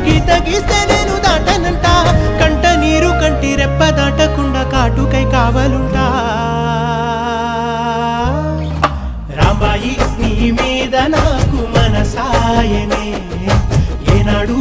గీత గీస్తే నేను దాటనంట కంట నీరు కంటి రెప్ప దాటకుండా కాటుకై కావలుంటా రాంబాయి నీ మీద నాకు మనసాయనే ఏనాడు